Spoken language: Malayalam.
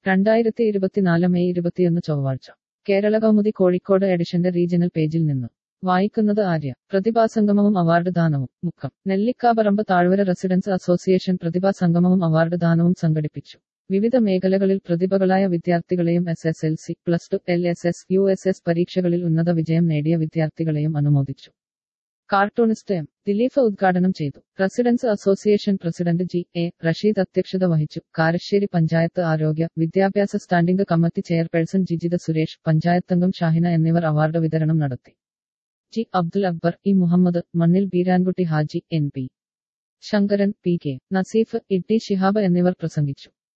രണ്ടായിരത്തി ഇരുപത്തിനാല് മെയ് ഇരുപത്തിയൊന്ന് ചൊവ്വാഴ്ച കേരള കൗമുദി കോഴിക്കോട് എഡിഷന്റെ റീജിയണൽ പേജിൽ നിന്ന് വായിക്കുന്നത് ആര്യ പ്രതിഭാസംഗമവും അവാർഡ് ദാനവും മുക്കം നെല്ലിക്കാപറമ്പ് താഴ്വര റെസിഡൻസ് അസോസിയേഷൻ പ്രതിഭാസംഗമവും അവാർഡ് ദാനവും സംഘടിപ്പിച്ചു വിവിധ മേഖലകളിൽ പ്രതിഭകളായ വിദ്യാർത്ഥികളെയും S S L C plus two L S S U S S പരീക്ഷകളിൽ ഉന്നത വിജയം നേടിയ വിദ്യാർത്ഥികളെയും അനുമോദിച്ചു കാർട്ടൂണിസ്റ്റ് എം ദിലീപ് ഉദ്ഘാടനം ചെയ്തു residents association president G A Rasheed അധ്യക്ഷത വഹിച്ചു കാരശ്ശേരി പഞ്ചായത്ത് ആരോഗ്യ വിദ്യാഭ്യാസ standing committee chairperson Jijitha Suresh പഞ്ചായത്തംഗം ഷാഹിന എന്നിവർ അവാർഡ് വിതരണം നടത്തി G Abdul Akbar E Muhammad Mannil Beerankutty Haji N P Sankaran P K Naseef E T Shihab എന്നിവർ പ്രസംഗിച്ചു